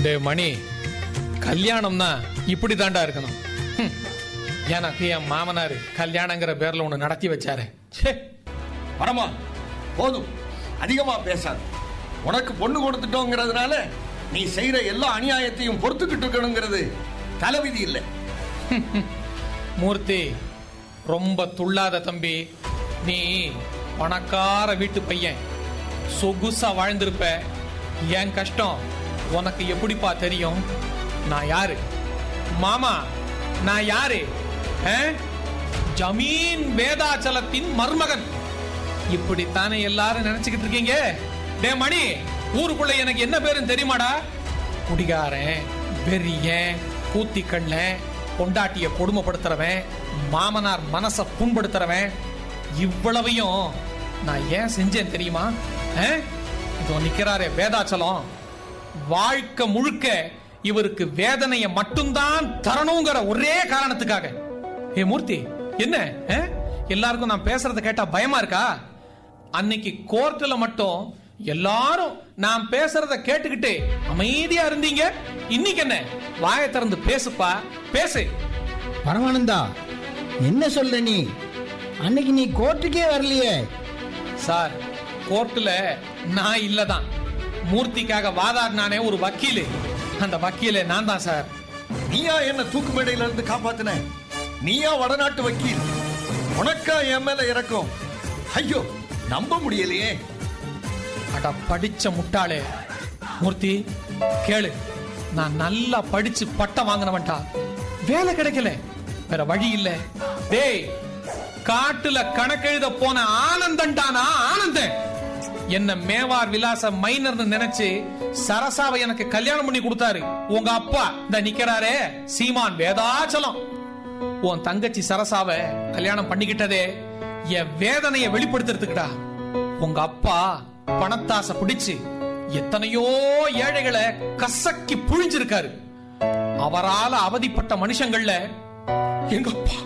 டே மணி கல்யாணம்னா இப்படி தாண்டா இருக்கணும் ஹம். எனக்கு என் மாமனார் கல்யாணங்கிற பேர்ல ஒன்று நடத்தி வச்சாரு ச்சே பரமா போதும் அதிகமா பேசாத உனக்கு பொண்ணு கொடுத்துட்டோங்கிறதுனால நீ செய்யற எல்லா அநியாயத்தையும் பொறுத்துக்கிட்டு இருக்கணுங்கிறது தலைவிதி இல்லை மூர்த்தி ரொம்ப துள்ளாத தம்பி நீ பணக்கார வீட்டு பையன் சொகுசா வாழ்ந்திருப்ப என் கஷ்டம் உனக்கு எப்படிப்பா தெரியும் நான் யாரு மாமா நான் யாரு ஆ? ஜமீன் வேதாச்சலத்தின் மருமகன் இப்படித்தானே எல்லாரும் நினைச்சுக்கிட்டு இருக்கீங்க டே மணி ஊருக்குள்ள எனக்கு என்ன பேருன்னு தெரியுமாடா குடிகாரன் வெறியன் கூத்திக்கண்ணன் பொண்டாட்டிய கொடுமைப்படுத்துறவன் மாமனார் மனச புண்படுத்துறவன் இவ்வளவையும் நான் ஏன் செஞ்சேன் தெரியுமா ஆ? இதோ நிக்கிறாரே வேதாச்சலம் வாழ்க்கை முழுக்க இவருக்கு வேதனையை மட்டும்தான் தரணுங்கிற ஒரே காரணத்துக்காக ஏ மூர்த்தி என்ன ஆ? எல்லாருக்கும் நான் பேசுறத கேட்டா பயமா இருக்கா அன்னைக்கு கோர்ட்ல மட்டும் எல்லாரும் நான் பேசுறத கேட்டுக்கிட்டு அமைதியா இருந்தீங்க இன்னைக்கு என்ன வாயை திறந்து பேசுப்பா பேசு பரமானந்தா என்ன சொல்ற நீ அன்னைக்கு நீ கோர்ட்டுக்கே வரலையே சார் கோர்ட்டுல நான் இல்லதான் மூர்த்திக்காக வாதாடினானே ஒரு வக்கீலு அந்த வக்கீலே நான் தான் சார் நீயா என்ன தூக்கு மேடையில இருந்து காப்பாத்தின நீயா வடநாட்டு வக்கீல் உனக்கா என் மேல இறக்கும் ஐயோ நம்ப முடியலையே அட படிச்ச முட்டாளே மூர்த்தி கேளு நான் நல்லா படிச்சு பட்டம் வாங்கினவன்டா வேலை கிடைக்கல வேற வழி இல்ல டேய் காட்டுல கணக்கெழுத போன ஆனந்தன்டானா ஆனந்தன் என்ன மேவார் விலாச மைனர்னு நினைச்சு சரசாவை எனக்கு கல்யாணம் பண்ணி கொடுத்தாரு உங்க அப்பா இந்த நிக்கிறாரே சீமான் வேதாச்சலம் உன் தங்கச்சி சரசாவ கல்யாணம் பண்ணிக்கிட்டதே என் வேதனைய வெளிப்படுத்துறதுக்குடா உங்க அப்பா பணத்தாசை பிடிச்சு எத்தனையோ ஏழைகளை கசக்கி புழிஞ்சிருக்காரு அவரால அவதிப்பட்ட மனுஷங்கள்ல எங்க அப்பா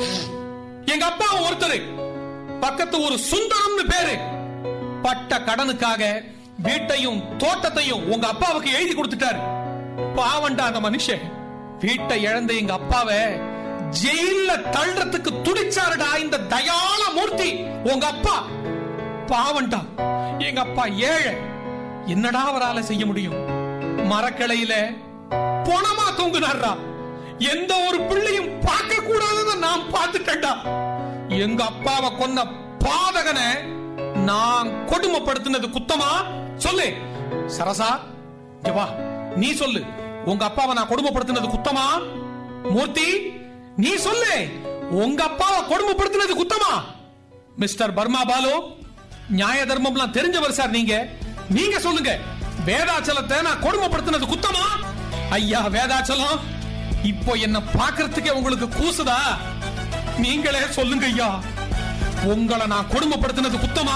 எங்க அப்பா ஒருத்தர் பக்கத்து ஒரு சுந்தரம்னு பேரு பட்ட கடனுக்காக வீட்டையும் தோட்டத்தையும் உங்க அப்பாவுக்கு எழுதி கொடுத்துட்டாரு பாவண்டா அந்த மனுஷன் வீட்டை இழந்த எங்க அப்பாவை ஜெயில தள்ளுறதுக்கு துடிச்சாருடா இந்த தயாள மூர்த்தி உங்க அப்பா பாவண்டா எங்க அப்பா ஏழை என்னடா அவரால செய்ய முடியும் மரக்கிளையில பொணமா தூங்குனாரா எந்த ஒரு பிள்ளையும் பார்க்க கூடாததை நான் பார்த்துட்டேன்டா எங்க அப்பாவை கொன்ன பாதகனை நான் கொடுமைப்படுத்தினது குத்தமா சொல்லு சரசா இங்க வா நீ சொல்லு உங்க அப்பாவை நான் கொடுமைப்படுத்தினது குத்தமா மூர்த்தி நீ சொல்லு உங்க அப்பாவை கொடுமைப்படுத்தினது குத்தமா மிஸ்டர் பர்மா பாலு நியாய தர்மம்லாம் தெரிஞ்சவர் சார் நீங்க நீங்க சொல்லுங்க வேதாச்சலத்தை நான் கொடுமைப்படுத்தினது குத்தமா ஐயா வேதாச்சலம் இப்போ என்ன பார்க்கறதுக்கே உங்களுக்கு கூசுதா நீங்களே சொல்லுங்க ஐயா உங்களை நான் கொடுமைப்படுத்தினது குத்தமா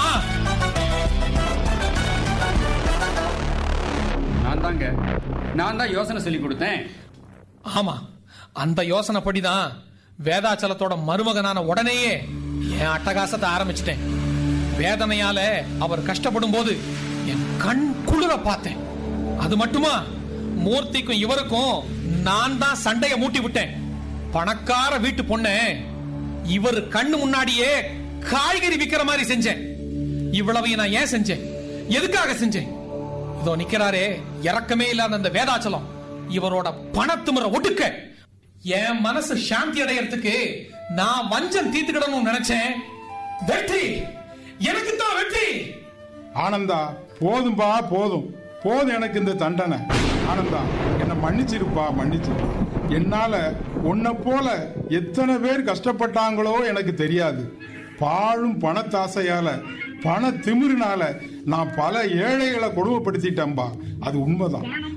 நான் தாங்க நான் தான் யோசனை சொல்லி கொடுத்தேன் ஆமா அந்த யோசனைப்படிதான் வேதாச்சலத்தோட மருமகனான உடனேயே என் அட்டகாசத்தை ஆரம்பிச்சிட்டேன் வேதனையால அவர் கஷ்டப்படும் போது என் கண் குளிர பார்த்தேன் அது மட்டுமா மூர்த்திக்கும் இவருக்கும் நான் தான் சண்டைய மூட்டி விட்டேன் பணக்கார வீட்டு பொண்ணு இவர் கண்ணு முன்னாடியே காய்கறி விக்கிற மாதிரி செஞ்சேன் இவ்வளவையும் நான் ஏன் செஞ்சேன் எதுக்காக செஞ்சேன் இதோ நிக்கிறாரே இறக்கமே இல்லாத அந்த வேதாச்சலம் இவரோட பணத்துமுறை ஒடுக்க என் மனசு சாந்தி அடையறதுக்கு நான் வஞ்சம் தீர்த்துக்கிடணும்னு நினைச்சேன் வெற்றி எனக்கு தான் வெற்றி ஆனந்தா போதும்பா போதும் போதும் எனக்கு இந்த தண்டனை ஆனந்தா என்னை மன்னிச்சிருப்பா மன்னிச்சிரு என்னால உன்னை போல எத்தனை பேர் கஷ்டப்பட்டாங்களோ எனக்கு தெரியாது பாழும் பணத்தாசையால பண திமிருனால நான் பல ஏழைகளை கொடுமைப்படுத்திட்டேன்பா அது உண்மைதான்